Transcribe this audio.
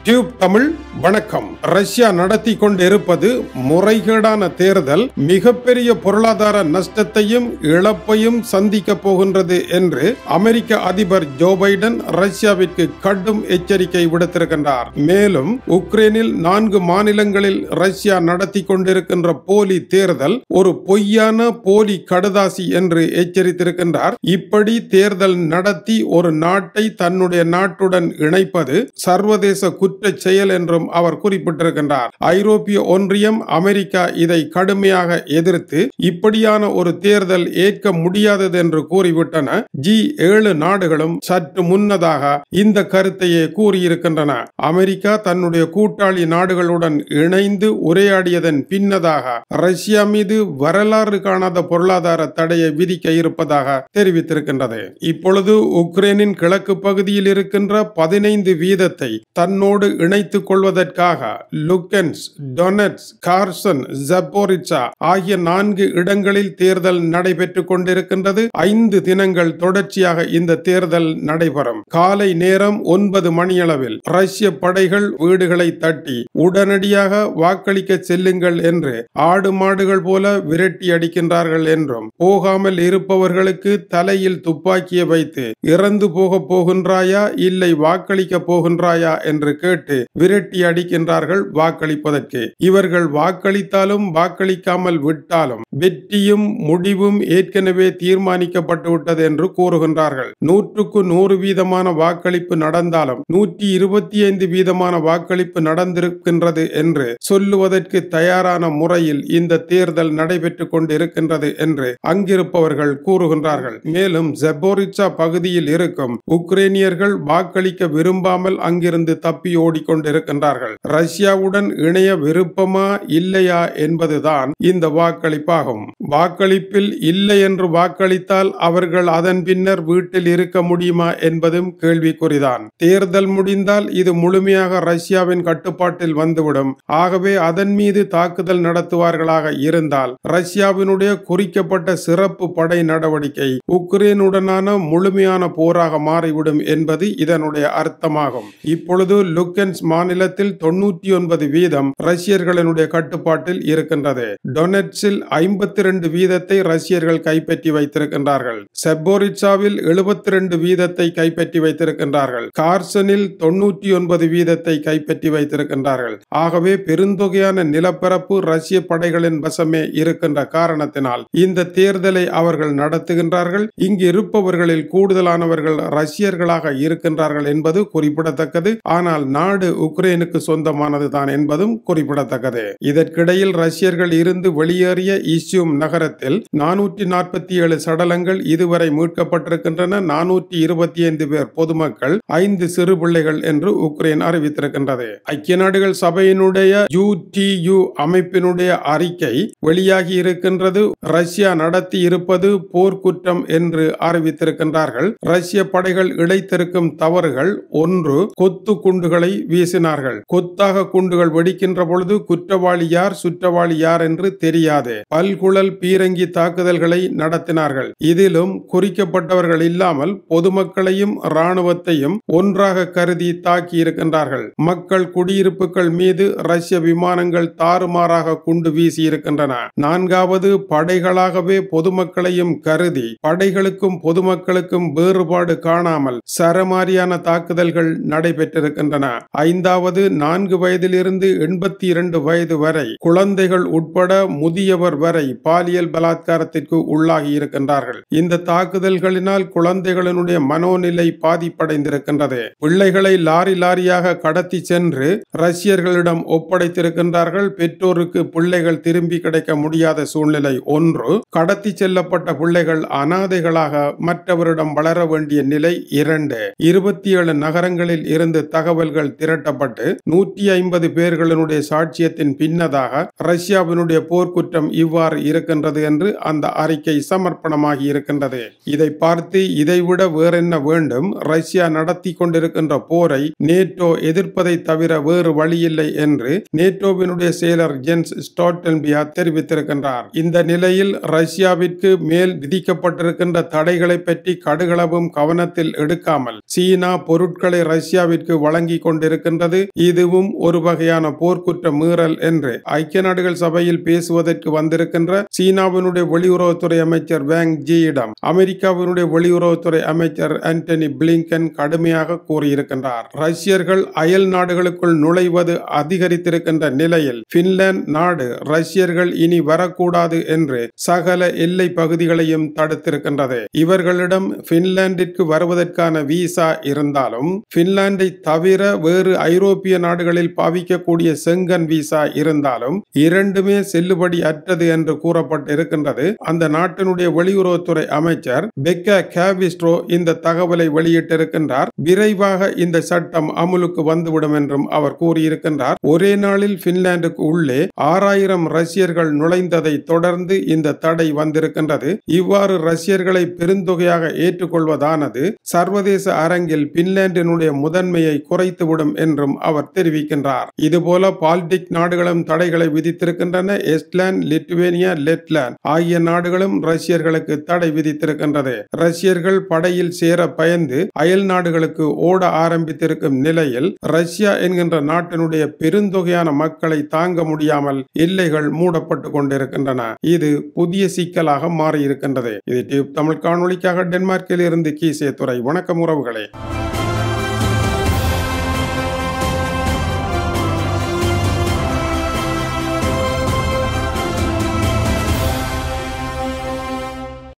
tube Tamil வணக்கம் Russia நடத்தி கொண்டிருப்பது முறைகேடான தேர்தல் மிகப்பெரிய பொருளாதார நஷ்டத்தையும் இழப்பையும் சந்திக்க போகின்றது என்று அமெரிக்க அதிபர் ஜோ பைடன் ரஷ்யாவிற்கு கடும் எச்சரிக்கை விடுத்திருக்கின்றார் மேலும் உக்ரைனில் நான்கு மாநிலங்களில் ரஷ்யா நடத்தி கொண்டிருக்கின்ற போலி தேர்தல் ஒரு பொய்யான போலி கடுதாசி என்று எச்சரித்திருக்கின்றார் இப்படி தேர்தல் நடத்தி ஒரு நாட்டை தன்னுடைய நாட்டுடன் இணைப்பது சர்வதேச குற்ற செயல் என்றும் அவர் குறிப்பிட்டிருக்கின்றார் ஐரோப்பிய ஒன்றியம் அமெரிக்கா இதை கடுமையாக எதிர்த்து இப்படியான ஒரு தேர்தல் ஏற்க முடியாதது என்று கூறிவிட்டன ஜி ஏழு நாடுகளும் சற்று முன்னதாக இந்த கருத்தையே கூறியிருக்கின்றன அமெரிக்கா தன்னுடைய கூட்டாளி நாடுகளுடன் இணைந்து உரையாடியதன் பின்னதாக ரஷ்யா மீது வரலாறு காணாத பொருளாதார தடையை விதிக்க இருப்பதாக தெரிவித்திருக்கின்றது இப்பொழுது உக்ரைனின் கிழக்கு பகுதியில் இருக்கின்ற பதினைந்து வீதத்தை தன்னோடு இணைத்துக் கொள்வதற்காக லுக்கன்ஸ் டொனட்ஸ் கார்சன் ஜப்போரிச்சா ஆகிய நான்கு இடங்களில் தேர்தல் நடைபெற்றுக் கொண்டிருக்கின்றது ஐந்து தினங்கள் தொடர்ச்சியாக இந்த தேர்தல் நடைபெறும் காலை நேரம் ஒன்பது மணியளவில் ரஷ்ய படைகள் வீடுகளை தட்டி உடனடியாக வாக்களிக்க செல்லுங்கள் என்று ஆடு மாடுகள் போல விரட்டி அடிக்கின்றார்கள் என்றும் போகாமல் இருப்பவர்களுக்கு தலையில் துப்பாக்கியை வைத்து இறந்து போக போகின்றாயா இல்லை வாக்களிக்க போகின்றாயா என்று கேட்டு விரட்டி அடிக்கின்றார்கள் வாக்களிப்பதற்கு இவர்கள் வாக்களித்தாலும் வாக்களிக்காமல் விட்டாலும் வெற்றியும் முடிவும் ஏற்கனவே தீர்மானிக்கப்பட்டு விட்டது என்று கூறுகின்றார்கள் நூற்றுக்கு நூறு வீதமான வாக்களிப்பு நடந்தாலும் நூற்றி இருபத்தி ஐந்து வீதமான வாக்களிப்பு நடந்திருக்கின்றது என்று சொல்லுவதற்கு தயாரான முறையில் இந்த தேர்தல் நடைபெற்றுக் கொண்டிருக்கின்றது என்று அங்கிருப்பவர்கள் கூறுகின்றார்கள் மேலும் ஜெபோரிச்சா பகுதியில் இருக்கும் உக்ரைனியர்கள் வாக்களிக்க விரும்பாமல் அங்கிருந்து தப்பி ஓடிக்கொண்டிருக்கின்றார்கள் ரஷ்யாவுடன் இணைய விருப்பமா இல்லையா என்பதுதான் இந்த வாக்களிப்பாகும் வாக்களிப்பில் இல்லை என்று வாக்களித்தால் அவர்கள் அதன் பின்னர் வீட்டில் இருக்க முடியுமா என்பதும் கேள்விக்குறிதான் தேர்தல் முடிந்தால் இது முழுமையாக ரஷ்யாவின் கட்டுப்பாட்டில் வந்துவிடும் ஆகவே அதன் மீது தாக்குதல் நடத்துவார்களாக இருந்தால் ரஷ்யாவினுடைய குறிக்கப்பட்ட சிறப்பு படை நடவடிக்கை உக்ரைனுடனான முழுமையான போராக மாறிவிடும் என்பது இதனுடைய அர்த்தமாகும் இப்பொழுது லுக்கன்ஸ் மாநிலத்தில் தொண்ணூற்றி ஒன்பது வீதம் ரஷ்யர்களினுடைய கட்டுப்பாட்டில் இருக்கின்றது டொனட்ஸில் ஐம்பத்தி ரெண்டு வீதத்தை ரஷ்யர்கள் கைப்பற்றி வைத்திருக்கின்றார்கள் செப்போரிச்சாவில் எழுபத்தி ரெண்டு வீதத்தை கைப்பற்றி வைத்திருக்கின்றார்கள் கார்சனில் தொண்ணூற்றி ஒன்பது வீதத்தை கைப்பற்றி வைத்திருக்கின்றார்கள் ஆகவே பெருந்தொகையான நிலப்பரப்பு ரஷ்ய படைகளின் வசமே இருக்கின்ற காரணத்தினால் இந்த தேர்தலை அவர்கள் நடத்துகின்றார்கள் இங்கு இருப்பவர்களில் கூடுதலானவர்கள் ரஷ்யர்களாக இருக்கின்றார்கள் என்பது குறிப்பிடத்தக்கது ஆனால் நாடு உக்ரைனுக்கு சொந்தமானது தான் என்பதும் குறிப்பிடத்தக்கது இதற்கிடையில் ரஷ்யர்கள் இருந்து வெளியேறிய இஸ்யூம் நகரத்தில் நானூற்றி நாற்பத்தி ஏழு சடலங்கள் இதுவரை மீட்கப்பட்டிருக்கின்றன நானூற்றி இருபத்தி ஐந்து பேர் பொதுமக்கள் ஐந்து சிறு பிள்ளைகள் என்று உக்ரைன் அறிவித்திருக்கின்றது ஐக்கிய நாடுகள் சபையினுடைய யூடியு அமைப்பினுடைய அறிக்கை வெளியாகி இருக்கின்றது ரஷ்யா நடத்தி இருப்பது போர்க்குற்றம் என்று அறிவித்திருக்கின்றார்கள் ரஷ்ய படைகள் இழைத்திருக்கும் தவறுகள் ஒன்று கொத்து குண்டுகளை வீசினார்கள் கொத்தாக குண்டுகள் வெடிக்கின்ற பொழுது குற்றவாளி யார் சுற்றவாளி யார் என்று தெரியாது பல்குழல் பீரங்கி தாக்குதல்களை நடத்தினார்கள் இதிலும் குறிக்கப்பட்டவர்கள் இல்லாமல் பொதுமக்களையும் இராணுவத்தையும் ஒன்றாக கருதி தாக்கி இருக்கின்றார்கள் மக்கள் குடியிருப்புகள் மீது ரஷ்ய விமானங்கள் தாறுமாறாக குண்டு வீசி இருக்கின்றன நான்காவது படைகளாகவே பொதுமக்களையும் கருதி படைகளுக்கும் பொதுமக்களுக்கும் வேறுபாடு காணாமல் சரமாரியான தாக்குதல்கள் நடைபெற்றிருக்கின்றன ஐந்தாவது நான்கு வயதிலிருந்து எண்பத்தி இரண்டு வயது வரை குழந்தைகள் உட்பட முதியவர் வரை பாலியல் பலாத்காரத்திற்கு உள்ளாகி இருக்கின்றார்கள் இந்த தாக்குதல்களினால் குழந்தைகளினுடைய மனோநிலை பாதிப்படைந்திருக்கின்றது பிள்ளைகளை லாரி லாரியாக கடத்தி சென்று ரஷ்யர்களிடம் ஒப்படைத்திருக்கின்றார்கள் பெற்றோருக்கு பிள்ளைகள் திரும்பி கிடைக்க முடியாத சூழ்நிலை ஒன்று கடத்தி செல்லப்பட்ட பிள்ளைகள் அனாதைகளாக மற்றவரிடம் வளர வேண்டிய நிலை இரண்டு இருபத்தி ஏழு நகரங்களில் இருந்து தகவல்கள் திரட்டப்பட்டு நூற்றி ஐம்பது பேர்களினுடைய சாட்சியத்தின் பின்னதாக ரஷ்யாவினுடைய போர்க்குற்றம் இவ்வாறு இருக்கின்றது என்று அந்த அறிக்கை சமர்ப்பணமாகி இருக்கின்றது இதை பார்த்து இதைவிட வேறென்ன வேண்டும் ரஷ்யா நடத்தி கொண்டிருக்கின்ற போரை நேட்டோ எதிர்ப்பதை தவிர வேறு வழியில்லை என்று நேட்டோவினுடைய செயலர் ஜென்ஸ் ஸ்டாட்டன்பியா தெரிவித்திருக்கின்றார் இந்த நிலையில் ரஷ்யாவிற்கு மேல் விதிக்கப்பட்டிருக்கின்ற தடைகளை பற்றி கடுகளவும் கவனத்தில் எடுக்காமல் சீனா பொருட்களை ரஷ்யாவிற்கு வழங்கி கொண்டிருக்கின்றது இதுவும் ஒரு வகையான போர்க்குற்ற மீறல் என்று ஐக்கிய நாடுகள் சபையில் பேசுவதற்கு வந்திருக்கின்ற சீனாவினுடைய வெளியுறவுத்துறை அமைச்சர் வேங் ஜியிடம் அமெரிக்காவினுடைய வெளியுறவுத்துறை அமைச்சர் ஆண்டனி பிளிங்கன் கடுமையாக கூறியிருக்கின்றார் ரஷ்யர்கள் அயல் நாடுகளுக்குள் நுழைவது அதிகரித்திருக்கின்ற நிலையில் பின்லாந்து நாடு ரஷ்யர்கள் இனி வரக்கூடாது என்று சகல எல்லை பகுதிகளையும் தடுத்திருக்கின்றது இவர்களிடம் பின்லாந்திற்கு வருவதற்கான விசா இருந்தாலும் பின்லாந்தை தவிர வேறு ஐரோப்பிய நாடுகளில் பாவிக்கக்கூடிய செங்கன் விசா இருந்தாலும் இரண்டுமே செல்லுபடி அற்றது என்று கூறப்பட்டிருக்கின்றது அந்த நாட்டினுடைய வெளியுறவுத்துறை அமைச்சர் பெக்கா கேவிஸ்ட்ரோ இந்த தகவலை வெளியிட்டிருக்கின்றார் விரைவாக இந்த சட்டம் அமுலுக்கு வந்துவிடும் என்றும் அவர் கூறியிருக்கின்றார் ஒரே நாளில் பின்லாந்துக்கு உள்ளே ஆறாயிரம் ரஷ்யர்கள் நுழைந்ததை தொடர்ந்து இந்த தடை வந்திருக்கின்றது இவ்வாறு ரஷ்யர்களை பெருந்தொகையாக ஏற்றுக்கொள்வதானது சர்வதேச அரங்கில் பின்லாந்தினுடைய முதன்மையை குறைத்துவிடும் என்றும் அவர் தெரிவிக்கின்றார் இதுபோல பால்டிக் நாடுகளும் தடைகளை விதித்திருக்கின்றன எஸ்ட்லாந்து லித்துவேனியா லெட்லாந்து ஆகிய நாடுகளும் ரஷ்யர்களுக்கு தடை விதித்திருக்கின்றது ரஷ்யர்கள் படையில் சேர பயந்து அயல் நாடுகளுக்கு ஓட ஆரம்பித்திருக்கும் நிலையில் ரஷ்யா என்கின்ற நாட்டினுடைய பெருந்தொகையான மக்களை தாங்க முடியாமல் எல்லைகள் மூடப்பட்டு கொண்டிருக்கின்றன இது புதிய சிக்கலாக மாறியிருக்கின்றது இது டியூப் தமிழ் காணொளிக்காக டென்மார்க்கில் இருந்து கீசே துறை வணக்கம் உறவுகளே